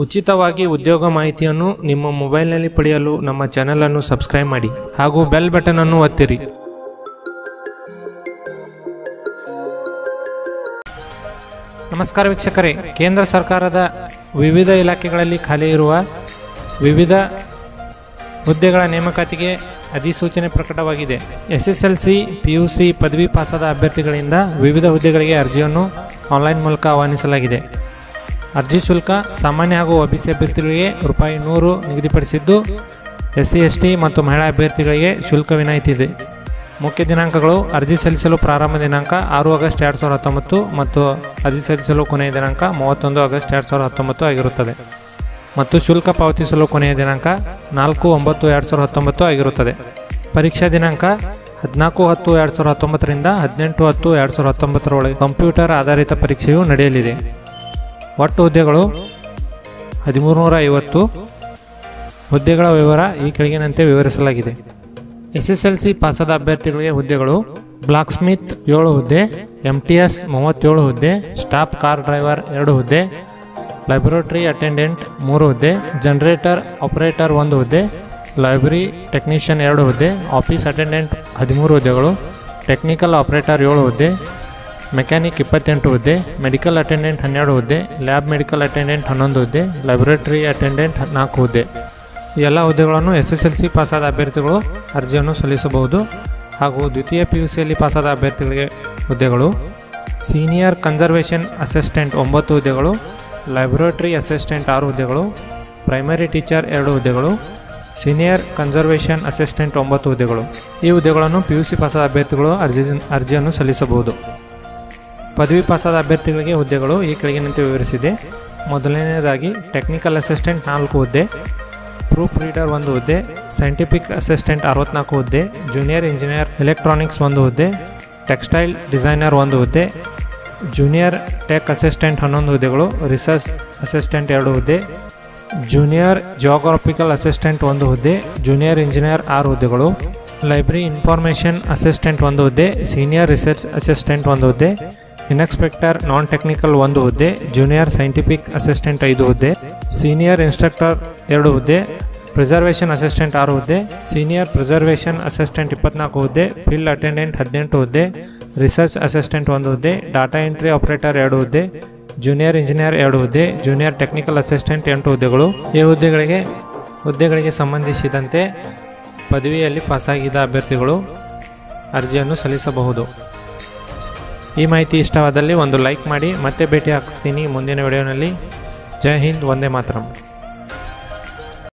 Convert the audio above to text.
ಉಚಿತವಾಗಿ ಉದ್ಯೋಗ ಮಾಹಿತಿಯನ್ನು ನಿಮ್ಮ ಮೊಬೈಲ್ನಲ್ಲಿ ಪಡೆಯಲು ನಮ್ಮ ಚಾನೆಲ್ ಅನ್ನು ಸಬ್ಸ್ಕ್ರೈಬ್ ಮಾಡಿ ಹಾಗೂ ಬೆಲ್ ಬಟನ್ ಅನ್ನು ಒತ್ತಿರಿ ನಮಸ್ಕಾರ ವೀಕ್ಷಕರೇ ಕೇಂದ್ರ ಸರ್ಕಾರದ ವಿವಿಧ ಇಲಾಖೆಗಳಲ್ಲಿ ಖಾಲಿ ಇರುವ ವಿವಿಧ ಹುದ್ದೆಗಳ ನೇಮಕಾತಿಗೆ ಅಧಿಸೂಚನೆ ಪ್ರಕಟವಾಗಿದೆ S S L C P U C ಪದವಿ ಪಾಸಾದ ಅಭ್ಯರ್ಥಿಗಳಿಂದ ವಿವಿಧ ಹುದ್ದೆಗಳಿಗೆ ಅರ್ಜಿಯನ್ನು ಆನ್ಲೈನ್ ಮೂಲಕ ಆಹ್ವಾನಿಸಲಾಗಿದೆ ಅರ್ಜಿ ಶುಲ್ಕ ಸಾಮಾನ್ಯ ಹಾಗೂ ಒಬಿಸಿ ಅಭ್ಯರ್ಥಿಗಳಿಗೆ ರೂಪಾಯಿ ನೂರು ನಿಗದಿಪಡಿಸಿದ್ದು ಎಸ್ ಸಿ ಎಸ್ ಟಿ ಮತ್ತು ಮಹಿಳಾ ಅಭ್ಯರ್ಥಿಗಳಿಗೆ ಶುಲ್ಕ ವಿನಾಯಿತಿ ಇದೆ ಮುಖ್ಯ ದಿನಾಂಕಗಳು ಅರ್ಜಿ ಸಲ್ಲಿಸಲು ಪ್ರಾರಂಭ ದಿನಾಂಕ ಆರು ಆಗಸ್ಟ್ ಎರಡು ಸಾವಿರದ ಹತ್ತೊಂಬತ್ತು ಮತ್ತು ಅರ್ಜಿ ಸಲ್ಲಿಸಲು ಕೊನೆಯ ದಿನಾಂಕ ಮೂವತ್ತೊಂದು ಆಗಸ್ಟ್ ಎರಡು ಸಾವಿರದ ಹತ್ತೊಂಬತ್ತು ಆಗಿರುತ್ತದೆ ಮತ್ತು ಶುಲ್ಕ ಪಾವತಿಸಲು ಕೊನೆಯ ದಿನಾಂಕ ನಾಲ್ಕು ಒಂಬತ್ತು ಎರಡು ಸಾವಿರದ ಹತ್ತೊಂಬತ್ತು ಆಗಿರುತ್ತದೆ ಪರೀಕ್ಷಾ ದಿನಾಂಕ ಹದಿನಾಲ್ಕು ಹತ್ತು ಎರಡು ಸಾವಿರದ ಹತ್ತೊಂಬತ್ತರಿಂದ ಹದಿನೆಂಟು ಹತ್ತು ಎರಡು ಸಾವಿರದ ಹತ್ತೊಂಬತ್ತರೊಳಗೆ ಕಂಪ್ಯೂಟರ್ ಆಧಾರಿತ ಪರೀಕ್ಷೆಯು ನಡೆಯಲಿದೆ ಒಟ್ಟು ಹುದ್ದೆಗಳು ಹದಿಮೂರು ನೂರ ಐವತ್ತು ಹುದ್ದೆಗಳ ವಿವರ ಈ ಕೆಳಗಿನಂತೆ ವಿವರಿಸಲಾಗಿದೆ ಎಸ್ ಎಸ್ ಎಲ್ ಸಿ ಪಾಸಾದ ಅಭ್ಯರ್ಥಿಗಳಿಗೆ ಹುದ್ದೆಗಳು ಬ್ಲಾಕ್ ಸ್ಮಿತ್ ಏಳು ಹುದ್ದೆ ಎಂ ಟಿ ಎಸ್ ಮೂವತ್ತೇಳು ಹುದ್ದೆ ಸ್ಟಾಫ್ ಕಾರ್ ಡ್ರೈವರ್ ಎರಡು ಹುದ್ದೆ ಲೈಬ್ರಟರಿ ಅಟೆಂಡೆಂಟ್ ಮೂರು ಹುದ್ದೆ ಜನರೇಟರ್ ಆಪರೇಟರ್ ಒಂದು ಹುದ್ದೆ ಲೈಬ್ರರಿ ಟೆಕ್ನಿಷಿಯನ್ ಎರಡು ಹುದ್ದೆ ಆಫೀಸ್ ಅಟೆಂಡೆಂಟ್ ಹದಿಮೂರು ಹುದ್ದೆಗಳು ಟೆಕ್ನಿಕಲ್ ಆಪರೇಟರ್ ಏಳು ಹುದ್ದೆ ಮೆಕ್ಯಾನಿಕ್ ಇಪ್ಪತ್ತೆಂಟು ಹುದ್ದೆ ಮೆಡಿಕಲ್ ಅಟೆಂಡೆಂಟ್ ಹನ್ನೆರಡು ಹುದ್ದೆ ಲ್ಯಾಬ್ ಮೆಡಿಕಲ್ ಅಟೆಂಡೆಂಟ್ ಹನ್ನೊಂದು ಹುದ್ದೆ ಲೈಬ್ರಟರಿ ಅಟೆಂಡೆಂಟ್ ನಾಲ್ಕು ಹುದ್ದೆ ಈ ಎಲ್ಲ ಹುದ್ದೆಗಳನ್ನು ಎಸ್ ಎಸ್ ಎಲ್ ಸಿ ಪಾಸಾದ ಅಭ್ಯರ್ಥಿಗಳು ಅರ್ಜಿಯನ್ನು ಸಲ್ಲಿಸಬಹುದು ಹಾಗೂ ದ್ವಿತೀಯ ಪಿ ಯು ಸಿಯಲ್ಲಿ ಪಾಸಾದ ಅಭ್ಯರ್ಥಿಗಳಿಗೆ ಹುದ್ದೆಗಳು ಸೀನಿಯರ್ ಕನ್ಸರ್ವೇಷನ್ ಅಸಿಸ್ಟೆಂಟ್ ಒಂಬತ್ತು ಹುದ್ದೆಗಳು ಲೈಬ್ರಟರಿ ಅಸಿಸ್ಟೆಂಟ್ ಆರು ಹುದ್ದೆಗಳು ಪ್ರೈಮರಿ ಟೀಚರ್ ಎರಡು ಹುದ್ದೆಗಳು ಸೀನಿಯರ್ ಕನ್ಸರ್ವೇಷನ್ ಅಸಿಸ್ಟೆಂಟ್ ಒಂಬತ್ತು ಹುದ್ದೆಗಳು ಈ ಹುದ್ದೆಗಳನ್ನು ಪಿ ಯು ಸಿ ಪಾಸಾದ ಅಭ್ಯರ್ಥಿಗಳು ಅರ್ಜಿ ಅರ್ಜಿಯನ್ನು ಸಲ್ಲಿಸಬಹುದು ಪದವಿ ಪಾಸಾದ ಅಭ್ಯರ್ಥಿಗಳಿಗೆ ಹುದ್ದೆಗಳು ಈ ಕೆಳಗಿನಂತೆ ವಿವರಿಸಿದೆ ಮೊದಲನೆಯದಾಗಿ ಟೆಕ್ನಿಕಲ್ ಅಸಿಸ್ಟೆಂಟ್ ನಾಲ್ಕು ಹುದ್ದೆ ಪ್ರೂಫ್ ರೀಡರ್ ಒಂದು ಹುದ್ದೆ ಸೈಂಟಿಫಿಕ್ ಅಸಿಸ್ಟೆಂಟ್ ಅರವತ್ನಾಲ್ಕು ಹುದ್ದೆ ಜೂನಿಯರ್ ಇಂಜಿನಿಯರ್ ಎಲೆಕ್ಟ್ರಾನಿಕ್ಸ್ ಒಂದು ಹುದ್ದೆ ಟೆಕ್ಸ್ಟೈಲ್ ಡಿಸೈನರ್ ಒಂದು ಹುದ್ದೆ ಜೂನಿಯರ್ ಟೆಕ್ ಅಸಿಸ್ಟೆಂಟ್ ಹನ್ನೊಂದು ಹುದ್ದೆಗಳು ರಿಸರ್ಚ್ ಅಸಿಸ್ಟೆಂಟ್ ಎರಡು ಹುದ್ದೆ ಜೂನಿಯರ್ ಜಿಯೋಗ್ರಾಫಿಕಲ್ ಅಸಿಸ್ಟೆಂಟ್ ಒಂದು ಹುದ್ದೆ ಜೂನಿಯರ್ ಇಂಜಿನಿಯರ್ ಆರು ಹುದ್ದೆಗಳು ಲೈಬ್ರರಿ ಇನ್ಫಾರ್ಮೇಷನ್ ಅಸಿಸ್ಟೆಂಟ್ ಒಂದು ಹುದ್ದೆ ಸೀನಿಯರ್ ರಿಸರ್ಚ್ ಅಸಿಸ್ಟೆಂಟ್ ಒಂದು ಹುದ್ದೆ ಇನ್ಸ್ಪೆಕ್ಟರ್ ನಾನ್ ಟೆಕ್ನಿಕಲ್ ಒಂದು ಹುದ್ದೆ ಜೂನಿಯರ್ ಸೈಂಟಿಫಿಕ್ ಅಸಿಸ್ಟೆಂಟ್ ಐದು ಹುದ್ದೆ ಸೀನಿಯರ್ ಇನ್ಸ್ಟ್ರಕ್ಟರ್ ಎರಡು ಹುದ್ದೆ ಪ್ರಿಸರ್ವೇಷನ್ ಅಸಿಸ್ಟೆಂಟ್ ಆರು ಹುದ್ದೆ ಸೀನಿಯರ್ ಪ್ರಿಸರ್ವೇಷನ್ ಅಸಿಸ್ಟೆಂಟ್ ಇಪ್ಪತ್ನಾಲ್ಕು ಹುದ್ದೆ ಫೀಲ್ಡ್ ಅಟೆಂಡೆಂಟ್ ಹದಿನೆಂಟು ಹುದ್ದೆ ರಿಸರ್ಚ್ ಅಸಿಸ್ಟೆಂಟ್ ಒಂದು ಹುದ್ದೆ ಡಾಟಾ ಎಂಟ್ರಿ ಆಪರೇಟರ್ ಎರಡು ಹುದ್ದೆ ಜೂನಿಯರ್ ಇಂಜಿನಿಯರ್ ಎರಡು ಹುದ್ದೆ ಜೂನಿಯರ್ ಟೆಕ್ನಿಕಲ್ ಅಸಿಸ್ಟೆಂಟ್ ಎಂಟು ಹುದ್ದೆಗಳು ಈ ಹುದ್ದೆಗಳಿಗೆ ಹುದ್ದೆಗಳಿಗೆ ಸಂಬಂಧಿಸಿದಂತೆ ಪದವಿಯಲ್ಲಿ ಪಾಸಾಗಿದ್ದ ಅಭ್ಯರ್ಥಿಗಳು ಅರ್ಜಿಯನ್ನು ಸಲ್ಲಿಸಬಹುದು ಈ ಮಾಹಿತಿ ಇಷ್ಟವಾದಲ್ಲಿ ಒಂದು ಲೈಕ್ ಮಾಡಿ ಮತ್ತೆ ಭೇಟಿ ಆಗ್ತೀನಿ ಮುಂದಿನ ವಿಡಿಯೋನಲ್ಲಿ ಜೈ ಹಿಂದ್ ಒಂದೇ ಮಾತರಂ